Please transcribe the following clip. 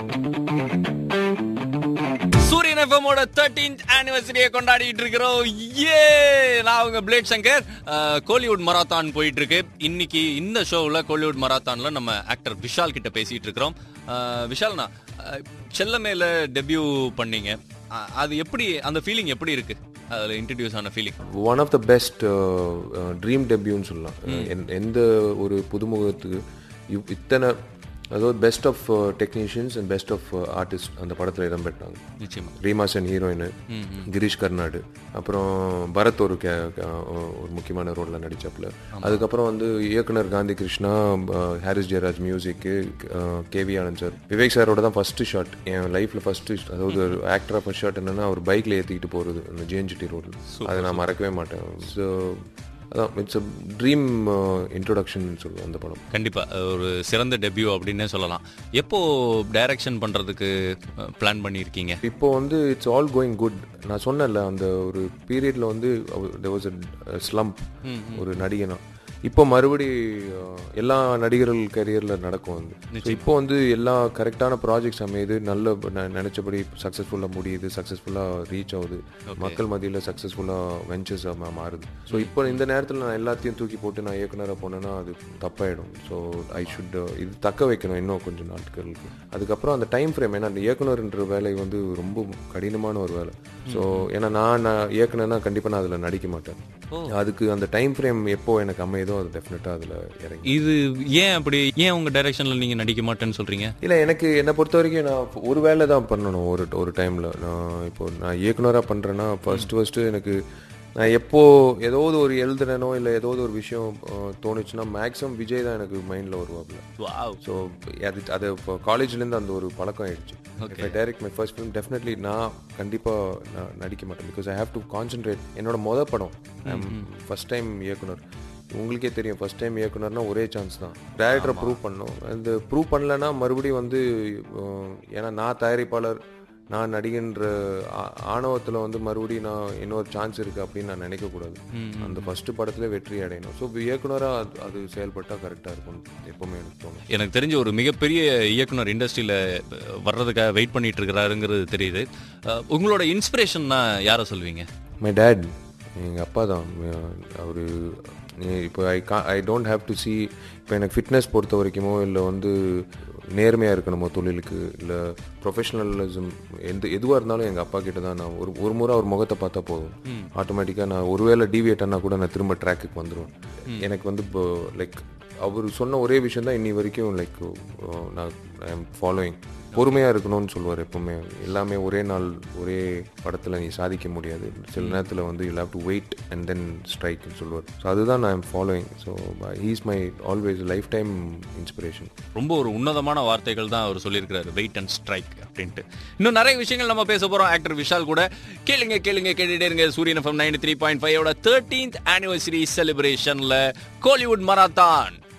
சூரியன் எஃப்எம்மோட தேர்டீன்த் ஆனிவர்சரியை கொண்டாடிட்டு இருக்கிறோம் ஏ நான் உங்க பிளேட் சங்கர் அஹ், கோலிவுட் மராத்தான் போயிட்டு இருக்கு இன்னைக்கு இந்த ஷோவில் கோலிவுட் மராத்தான்ல நம்ம ஆக்டர் விஷால் கிட்ட பேசிட்டு இருக்கிறோம் அஹ், விஷால்ண்ணா அஹ், செல்லமேல டெபியூ பண்ணீங்க அஹ், அது எப்படி அந்த ஃபீலிங் எப்படி இருக்கு அதில் இன்ட்ரடியூஸ் ஆன feeling one of the best dream டெபியூன்னு சொல்லலாம் என்- எந்த ஒரு புதுமுகத்துக்கு இவ்- இத்தனை அதாவது best of technicians and best of artist அந்த படத்தில் இடம்பெற்றாங்க நிச்சயமா ரீமா சென் ஹீரோயின் கிரீஷ் கர்நாடு அப்புறம் பரத் ஒரு கே கே- ஒரு முக்கியமான ரோலில் நடிச்சாப்புல அதுக்கப்புறம் வந்து இயக்குனர் காந்தி கிருஷ்ணா அஹ், ஹாரிஸ் ஜெயராஜ் மியூசிக்கு கேவி ஆனந்த் சார் விவேக் சாரோட தான் ஃபர்ஸ்ட் ஷாட் என் லைஃப்ல ஃபர்ஸ்ட் அதாவது ஒரு ஆக்டரா ஃபர்ஸ்ட் ஷாட் என்னன்னா அவர் பைக்ல ஏற்றிக்கிட்டு போறது அந்த ஜேஎன்ஜிடி ரோட்ல அதை நான் மறக்கவே மாட்டேன் ஸோ அதான் இட்ஸ் அ ட்ரீம் இன்ட்ரோடக்ஷன் சொல்லுவேன் அந்த படம் கண்டிப்பா ஒரு சிறந்த டெபியூ அப்படின்னே சொல்லலாம் எப்போ டைரக்ஷன் பண்றதுக்கு பிளான் பண்ணியிருக்கீங்க இப்போ வந்து இட்ஸ் ஆல் கோயிங் குட் நான் சொன்னேன்ல அந்த ஒரு பீரியட்ல வந்து there was a ஸ்லம்ப் ஒரு நடிகனா இப்போ மறுபடி அஹ், எல்லா நடிகர்கள் கரியர்ல நடக்கும் வந்து So இப்போ வந்து எல்லா கரெக்டான ப்ராஜெக்ட்ஸ் அமையுது நல்ல ந- நினைச்சபடி சக்ஸஸ்ஃபுல்லாக முடியுது சக்ஸஸ்ஃபுல்லாக ரீச் ஆகுது மக்கள் மத்தியில் சக்ஸஸ்ஃபுல்லாக வெஞ்சர்ஸ் மாறுது ஸோ இப்போ இந்த நேரத்தில் நான் எல்லாத்தையும் தூக்கி போட்டு நான் இயக்குனராக போனேன்னா அது தப்பாயிடும் ஸோ ஐ ஷுட் இது தக்க வைக்கணும் இன்னும் கொஞ்சம் நாட்களுக்கு அதுக்கப்புறம் அந்த டைம் ஃப்ரேம் ஏன்னா அந்த இயக்குனர்ன்ற வேலை வந்து ரொம்ப கடினமான ஒரு வேலை ஸோ ஏன்னா நான் நான் இயக்குனர்னா கண்டிப்பாக நான் அதில் நடிக்க மாட்டேன் அதுக்கு அந்த டைம் ஃப்ரேம் எப்போ எனக்கு அமையுதோ அது டெஃபினட்டாக அதில் இறங்கி இது ஏன் அப்படி ஏன் உங்க டைரக்ஷன்ல நீங்க நடிக்க மாட்டேன்னு சொல்றீங்க இல்லை எனக்கு என்னை பொறுத்த வரைக்கும் நான் ஒரு வேலை தான் பண்ணணும் ஒரு ஒரு டைமில் நான் இப்போ நான் இயக்குனராக பண்ணுறேன்னா ஃபர்ஸ்ட் ஃபர்ஸ்ட்டு எனக்கு நான் எப்போ ஏதாவது ஒரு எழுதுனனோ இல்லை ஏதாவது ஒரு விஷயம் அஹ், தோணுச்சுன்னா மேக்ஸிமம் விஜய் தான் எனக்கு மைண்டில் வருவாப்புல வாவ் ஸோ அது அது இப்போ காலேஜ்லேருந்து அந்த ஒரு பழக்கம் ஆயிடுச்சு இப்போ direct my first film definitely நான் கண்டிப்பாக நான் நடிக்க மாட்டேன் because I have to concentrate என்னோட மொதல் படம் ஃபர்ஸ்ட் டைம் இயக்குனர் உங்களுக்கே தெரியும் ஃபர்ஸ்ட் டைம் இயக்குனர்னா ஒரே சான்ஸ் தான் டேரக்டரை ப்ரூவ் பண்ணணும் அந்த ப்ரூவ் பண்ணலன்னா மறுபடியும் வந்து அஹ், ஏன்னா நான் தயாரிப்பாளர் நான் நடிகன்ற ஆ- ஆணவத்துல வந்து மறுபடியும் நான் இன்னொரு சான்ஸ் இருக்கு அப்படின்னு நான் நினைக்க கூடாது அந்த ஃபர்ஸ்ட் படத்துல வெற்றி அடையணும் ஸோ இயக்குனரா அது- அது செயல்பட்டா கரெக்டா இருக்கும் எப்பவுமே எனக்கு தோணும் எனக்கு தெரிஞ்ச ஒரு மிகப்பெரிய இயக்குனர் இண்டஸ்ட்ரியில வர்றதுக்காக வெயிட் பண்ணிட்டு இருக்கிறாருங்கிறது தெரியுது அஹ், உங்களோட இன்ஸ்பிரேஷன்னா யாரை சொல்வீங்க மை டேட் எங்கள் அப்பா தான் அவர் இப்போ ஐ கா I don't have to see இப்போ எனக்கு ஃபிட்னஸ் பொறுத்த வரைக்குமோ இல்லை வந்து நேர்மையாக இருக்கணுமோ தொழிலுக்கு இல்லை ப்ரொஃபஷனலிசம் எந்த எதுவாக இருந்தாலும் எங்கள் அப்பா கிட்ட தான் நான் ஒரு ஒரு முறை அவர் முகத்தை பார்த்தா போதும் ஆட்டோமேட்டிக்காக நான் ஒருவேளை டிவியேட் ஆனால் கூட நான் திரும்ப ட்ராக்குக்கு வந்துடுவேன் எனக்கு வந்து இப்போ லைக் அவர் சொன்ன ஒரே விஷயம் தான் இன்னி வரைக்கும் லைக் நான் ஐ எம் ஃபாலோயிங் பொறுமையாக இருக்கணும்னு சொல்லுவார் எப்பவுமே எல்லாமே ஒரே நாள் ஒரே படத்தில் நீ சாதிக்க முடியாது சில நேரத்தில் வந்து you have to wait and then ஸ்ட்ரைக்னு சொல்லுவார் ஸோ அதுதான் நான் am following so he's my always lifetime inspiration ரொம்ப ஒரு உன்னதமான வார்த்தைகள் தான் அவர் சொல்லியிருக்கிறாரு வெயிட் அண்ட் ஸ்ட்ரைக் அப்படின்ட்டு இன்னும் நிறைய விஷயங்கள் நம்ம பேச போறோம் ஆக்டர் விஷால் கூட கேளுங்க கேளுங்க கேட்டுட்டே இருங்க Suriyan FM ninety three point ஃபைவோட தேர்ட்டீன்த் ஆனிவர்சரி செலிப்ரேஷன்ல கோலிவுட் மராத்தான்